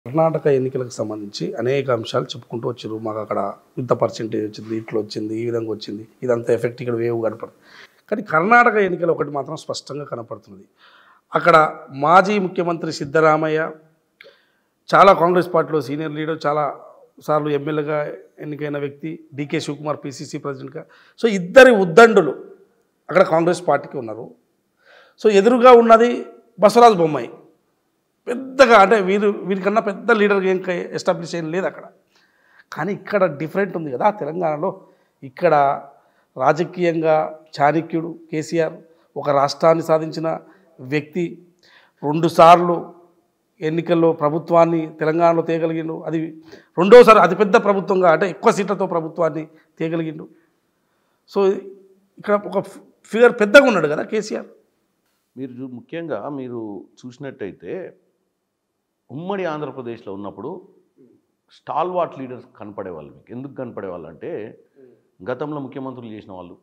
కర్ణాటక ఎన్నికలకు సంబంధించి అనేక అంశాలు చెప్పుకుంటూ వచ్చారు మాకు అక్కడ ఇంత పర్సెంటేజ్ వచ్చింది ఇట్లా వచ్చింది ఈ విధంగా వచ్చింది ఇదంతా ఎఫెక్ట్ ఇక్కడ వేవ్ కనపడుతుంది కానీ కర్ణాటక ఎన్నికలు ఒకటి మాత్రం స్పష్టంగా కనపడుతుంది అక్కడ మాజీ ముఖ్యమంత్రి సిద్ధరామయ్య చాలా కాంగ్రెస్ పార్టీలో సీనియర్ లీడర్ చాలా సార్లు ఎమ్మెల్యేగా ఎన్నికైన వ్యక్తి డీకే శివకుమార్ పిసిసి ప్రెసిడెంట్గా సో ఇద్దరి ఉద్దండులు అక్కడ కాంగ్రెస్ పార్టీకి ఉన్నారు సో ఎదురుగా ఉన్నది బసవరాజు బొమ్మాయి పెద్దగా అంటే వీరు వీరికన్నా పెద్ద లీడర్ ఏం ఎస్టాబ్లిష్ ఏం లేదు అక్కడ కానీ ఇక్కడ డిఫరెంట్ ఉంది కదా తెలంగాణలో ఇక్కడ రాజకీయంగా చాణక్యుడు కేసీఆర్ ఒక రాష్ట్రాన్ని సాధించిన వ్యక్తి రెండుసార్లు ఎన్నికల్లో ప్రభుత్వాన్ని తెలంగాణలో తేగలిగిండు అది రెండోసారి అతిపెద్ద ప్రభుత్వంగా అంటే ఎక్కువ సీట్లతో ప్రభుత్వాన్ని తేగలిగిండు సో ఇక్కడ ఒక ఫిగర్ పెద్దగా ఉన్నాడు కదా కేసీఆర్ మీరు చూ- ముఖ్యంగా మీరు చూసినట్టయితే ఉమ్మడి ఆంధ్రప్రదేశ్లో ఉన్నప్పుడు స్టాల్ వాట్ లీడర్స్ కనపడేవాళ్ళు మీకు ఎందుకు కనపడేవాళ్ళు అంటే గతంలో ముఖ్యమంత్రులు చేసిన వాళ్ళు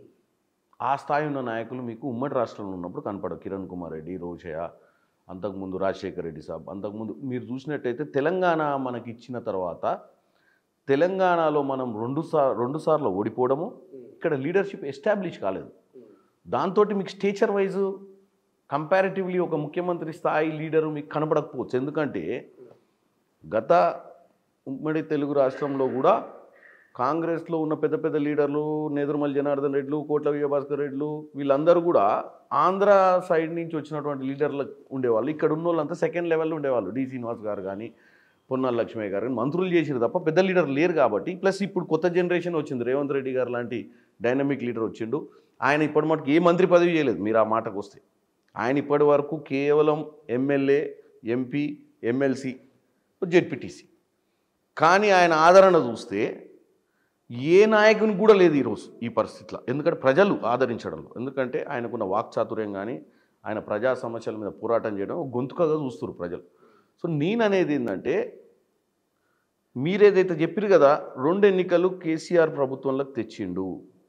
ఆ స్థాయి ఉన్న నాయకులు మీకు ఉమ్మడి రాష్ట్రంలో ఉన్నప్పుడు కనపడవు కిరణ్ కుమార్ రెడ్డి రోషయ్య అంతకుముందు రాజశేఖర్ రెడ్డి సాబ్ అంతకుముందు మీరు చూసినట్టయితే తెలంగాణ మనకి ఇచ్చిన తర్వాత తెలంగాణలో మనం రెండు సార్ రెండు సార్లు ఓడిపోవడము ఇక్కడ లీడర్షిప్ ఎస్టాబ్లిష్ కాలేదు దాంతో మీకు స్టేచర్ వైజ్ కంపారిటివ్లీ ఒక ముఖ్యమంత్రి స్థాయి లీడరు మీకు కనపడకపోవచ్చు ఎందుకంటే గత ఉమ్మడి తెలుగు రాష్ట్రంలో కూడా కాంగ్రెస్లో ఉన్న పెద్ద పెద్ద లీడర్లు నేదురుమల్ జనార్దన్ రెడ్లు కోట్ల విజయభాస్కర్ రెడ్లు వీళ్ళందరూ కూడా ఆంధ్ర సైడ్ నుంచి వచ్చినటువంటి లీడర్లు ఉండేవాళ్ళు ఇక్కడ ఉన్న వాళ్ళంతా సెకండ్ లెవెల్లో ఉండేవాళ్ళు డి శ్రీనివాస్ గారు కానీ పొన్నాల లక్ష్మయ్య గారు కానీ మంత్రులు చేసిరు తప్ప పెద్ద లీడర్ లేరు కాబట్టి ప్లస్ ఇప్పుడు కొత్త జనరేషన్ వచ్చింది రేవంత్ రెడ్డి గారు లాంటి డైనమిక్ లీడర్ వచ్చిండు ఆయన ఇప్పటి మటుకు ఏ మంత్రి పదవి చేయలేదు మీరు ఆ మాటకు వస్తే ఆయన ఇప్పటి వరకు కేవలం ఎమ్మెల్యే ఎంపీ ఎమ్మెల్సీ జెడ్పీటీసీ కానీ ఆయన ఆదరణ చూస్తే ఏ నాయకుని కూడా లేదు ఈరోజు ఈ పరిస్థితిలో ఎందుకంటే ప్రజలు ఆదరించడంలో ఎందుకంటే ఆయనకున్న వాక్చాతుర్యం కానీ ఆయన ప్రజా సమస్యల మీద పోరాటం చేయడం ఒక గొంతుకగా చూస్తారు ప్రజలు సో నేను అనేది ఏంటంటే మీరేదైతే చెప్పారు కదా రెండు ఎన్నికలు కేసీఆర్ ప్రభుత్వంలోకి తెచ్చిండు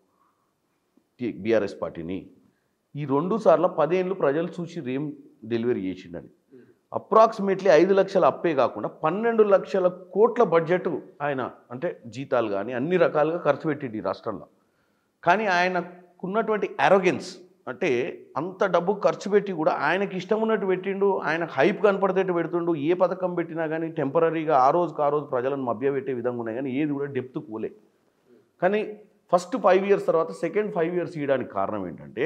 బీఆర్ఎస్ పార్టీని ఈ రెండు సార్లు పదేళ్ళు ప్రజలు చూసి ఏం డెలివరీ చేసిండని అప్రాక్సిమేట్లీ ఐదు లక్షల అప్పే కాకుండా పన్నెండు లక్షల కోట్ల బడ్జెట్ ఆయన అంటే జీతాలు కానీ అన్ని రకాలుగా ఖర్చు పెట్టిండు ఈ రాష్ట్రంలో కానీ ఆయనకున్నటువంటి అరోగెన్స్ అంటే అంత డబ్బు ఖర్చు పెట్టి కూడా ఆయనకి ఇష్టం ఉన్నట్టు పెట్టిండు ఆయన హైప్ కనపడేటట్టు పెడుతుండు ఏ పథకం పెట్టినా కానీ టెంపరీగా ఆ రోజుకి ఆ రోజు ప్రజలను మభ్యపెట్టే విధంగా ఉన్నాయి కానీ ఏది కూడా డెప్త్ కూలే కానీ ఫస్ట్ ఫైవ్ ఇయర్స్ తర్వాత సెకండ్ ఫైవ్ ఇయర్స్ ఇవ్వడానికి కారణం ఏంటంటే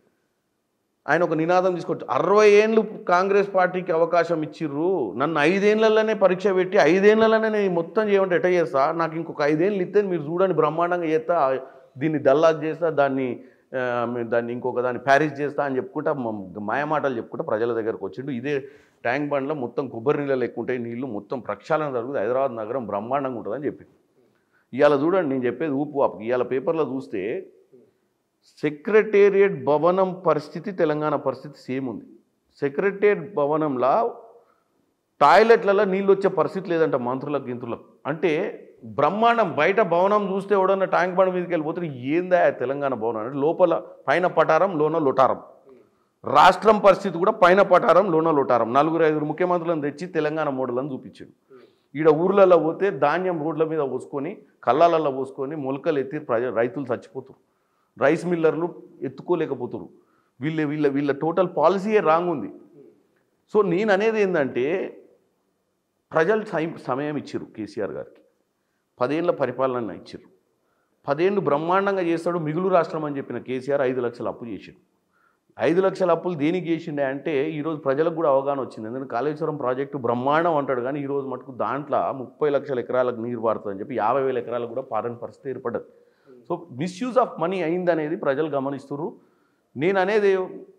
ఆయన ఒక నినాదం తీసుకొచ్చి అరవై ఏళ్ళు కాంగ్రెస్ పార్టీకి అవకాశం ఇచ్చిర్రు నన్ను ఐదేళ్లలోనే పరీక్ష పెట్టి ఐదేళ్లలోనే నేను మొత్తం చేయమంటే ఎట్ట చేస్తా నాకు ఇంకొక ఐదేళ్ళు ఇస్తే మీరు చూడండి బ్రహ్మాండంగా చేస్తా దీన్ని డల్లాజ్ చేస్తా దాన్ని ఆ, దాన్ని ఇంకొక దాన్ని ప్యారిస్ చేస్తా అని చెప్పుకుంటా మ- మాయమాటలు చెప్పుకుంటా ప్రజల దగ్గరకు వచ్చిండు ఇదే ట్యాంక్ బండ్లో మొత్తం కొబ్బరి నీళ్ళు ఎక్కువ ఉంటాయి నీళ్లు మొత్తం ప్రక్షాళన జరుగుతుంది హైదరాబాద్ నగరం బ్రహ్మాండంగా ఉంటుందని చెప్పింది ఇవాళ చూడండి నేను చెప్పేది ఊపు ఆపు ఇవాళ పేపర్లో చూస్తే సెక్రటేరియట్ భవనం పరిస్థితి తెలంగాణ పరిస్థితి సేమ్ ఉంది సెక్రటేరియట్ భవనంలో టాయిలెట్లలో నీళ్ళు వచ్చే పరిస్థితి లేదంట మంత్రులకు గింతులకు అంటే బ్రహ్మాండం బయట భవనం చూస్తే ఎవడన్నా ట్యాంక్ బండ్ మీదకి వెళ్ళిపోతే ఏందా ఆ తెలంగాణ భవనం అంటే లోపల పైన పటారం లోన లొటారం రాష్ట్రం పరిస్థితి కూడా పైన పటారం లోన లొటారం నలుగురు ఐదుగురు ముఖ్యమంత్రులను తెచ్చి తెలంగాణ మోడల్ అని చూపించాడు ఈడ ఊర్లలో పోతే ధాన్యం రోడ్ల మీద పోసుకొని కళ్ళాలలో పోసుకొని మొలకలు ఎత్తి ప్రజ రైతులు చచ్చిపోతారు రైస్ మిల్లర్లు ఎత్తుకోలేకపోతారు వీళ్ళ వీళ్ళ వీళ్ళ టోటల్ పాలసీయే రాంగ్ ఉంది సో నేను అనేది ఏంటంటే ప్రజలు సై- సమయం ఇచ్చారు కేసీఆర్ గారికి పదేళ్ల పరిపాలన ఇచ్చారు పదేళ్ళు బ్రహ్మాండంగా చేస్తాడు మిగులు రాష్ట్రం అని చెప్పిన కేసీఆర్ ఐదు లక్షల అప్పు చేసాడు ఐదు లక్షల అప్పులు దేనికి చేసిండే అంటే ఈరోజు ప్రజలకు కూడా అవగాహన వచ్చింది ఎందుకంటే కాళేశ్వరం ప్రాజెక్టు బ్రహ్మాండం అంటాడు కానీ ఈరోజు మటుకు దాంట్లో ముప్పై లక్షల ఎకరాలకు నీరు పారుతుందని చెప్పి యాభై వేల ఎకరాలకు కూడా పారని పరిస్థితి ఏర్పడ్డది సో మిస్యూజ్ ఆఫ్ మనీ అయిందనేది ప్రజలు గమనిస్తున్నారు నేను అనేది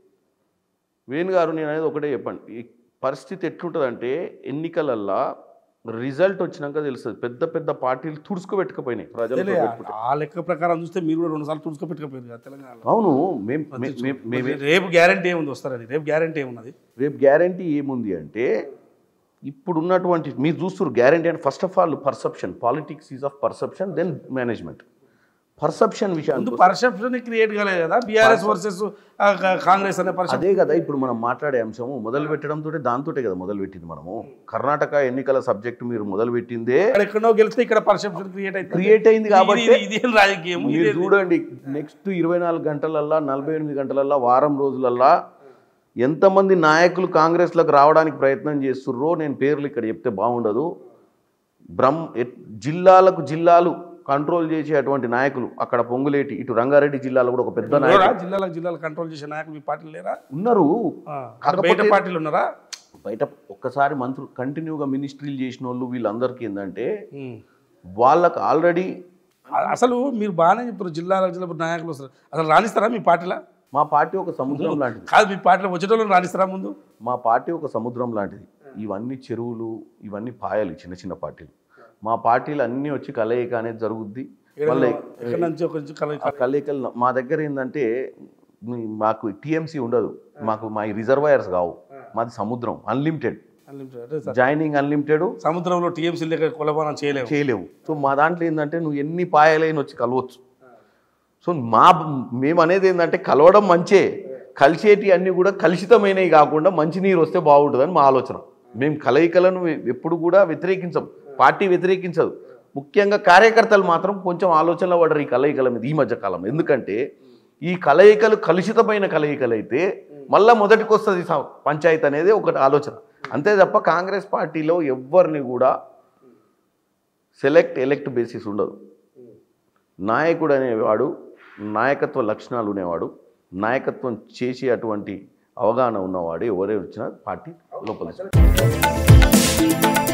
వేణు గారు నేను అనేది ఒకటే చెప్పండి ఈ పరిస్థితి ఎట్లుంటుందంటే ఎన్నికలల్లా రిజల్ట్ వచ్చినాక తెలుస్తుంది పెద్ద పెద్ద పార్టీలు తుడుచుకోబెట్టుకుపోయినాయి ప్రజలు తెలియ ఆ లెక్క ప్రకారం చూస్తే మీరు కూడా రెండు సార్లు తుడుచుకోపెట్టుకోపోయారు కదా తెలంగాణలో అవును మేము మేము మరి రేపు గ్యారంటీ ఏముంది వస్తారని రేపు గ్యారంటీ ఏమున్నది రేపు గ్యారంటీ ఏముంది అంటే ఇప్పుడు ఉన్నటువంటి మీరు చూస్తారు గ్యారంటీ అంటే first of all perception politics is of perception then management perception విషయాన్ని ముందు పర్సెప్షన్ క్రియేట్ కాలేదు కదా బీఆర్ఎస్ వర్సెస్ కాంగ్రెస్ అనే పర్సెప్షన్ అదే కదా ఇప్పుడు మనం మాట్లాడే అంశము మొదలు పెట్టడంతో దాంతోటే కదా మొదలు పెట్టింది మనము కర్ణాటక ఎన్నికల సబ్జెక్ట్ మీరు మొదలు పెట్టిందే ఇక్కడ ఎక్కడో గెలిస్తే ఇక్కడ పర్సెప్షన్ క్రియేట్ అయితే క్రియేట్ అయింది కాబట్టి ఇదేం రాజకీయం మీరు చూడండి నెక్స్ట్ ఇరవై నాలుగు గంటలల్లా నలభై ఎనిమిది గంటలల్లా వారం రోజులల్లా ఎంతమంది నాయకులు కాంగ్రెస్లోకి రావడానికి ప్రయత్నం చేస్తుర్రో నేను పేర్లు ఇక్కడ చెప్తే బాగుండదు బ్రహ్మ ఎట్- జిల్లాలకు జిల్లాలు కంట్రోల్ చేసే అటువంటి నాయకులు అక్కడ పొంగులేటి ఇటు రంగారెడ్డి జిల్లాలో కూడా ఒక పెద్ద లేరా? నాయకులు జిల్లాలకు జిల్లాలు కంట్రోల్ చేసే నాయకులు మీ పార్టీలు లేరా ఉన్నారు ఆ, కాకపోతే- బయట పార్టీలు ఉన్నారా బయట ఒక్కసారి మంత్రులు కంటిన్యూగా మినిస్ట్రీలు చేసిన వాళ్ళు వీళ్ళందరికీ ఏంటంటే ఉమ్. వాళ్ళకు ఆల్రెడీ అ- అసలు మీరు బాగానే చెప్తారు జిల్లాలకు జిల్లా నాయకులు వస్తారు అసలు రాణిస్తారా మీ పార్టీలో మా పార్టీ ఒక సముద్రం లాంటిది కాదు మీ పార్టీలో వచ్చేటోళ్ళని రాణిస్తారా ముందు మా పార్టీ ఒక సముద్రం లాంటిది ఇవన్నీ చెరువులు ఇవన్నీ పాయలు చిన్న చిన్న పార్టీలు మా పార్టీలు అన్నీ వచ్చి కలయిక అనేది జరుగుద్ది మళ్ళీ ఎక్కడి నుంచి ఒక నుంచి కల- ఆ కలయికలు మా దగ్గర ఏంటంటే మీ- మాకు టీఎంసీ ఉండదు మాకు మా రిజర్వాయర్స్ కావు మాది సముద్రం అన్లిమిటెడ్ Unlimited. అదే సార్. జాయినింగ్ అన్లిమిటెడ్ సముద్రంలో టీఎంసీ లేక కొలబానం చేయలేము చేయలేవు సో మా దాంట్లో ఏంటంటే నువ్వు ఎన్ని పాయలైన వచ్చి కలవచ్చు సో మా మేము అనేది ఏంటంటే కలవడం మంచే కలిసేటి అన్నీ కూడా కలుషితమైనవి కాకుండా మంచినీరు వస్తే బాగుంటుందని మా ఆలోచన మేము కలయికలను ఎప్పుడు కూడా వ్యతిరేకించం పార్టీ వ్యతిరేకించదు ముఖ్యంగా కార్యకర్తలు మాత్రం కొంచెం ఆలోచనలో పడరు ఈ కలయికల మీద ఈ మధ్య కాలం ఎందుకంటే ఈ కలయికలు కలుషితమైన కలయికలు అయితే మళ్ళా మొదటికి వస్తుంది స- పంచాయతీ అనేది ఒకటి ఆలోచన అంతే తప్ప కాంగ్రెస్ పార్టీలో ఎవ్వరిని కూడా సెలెక్ట్ ఎలెక్ట్ బేసిస్ ఉండదు నాయకుడు అనేవాడు నాయకత్వ లక్షణాలు ఉండేవాడు నాయకత్వం చేసే అటువంటి అవగాహన ఉన్నవాడు ఎవరే వచ్చినా పార్టీ లోపల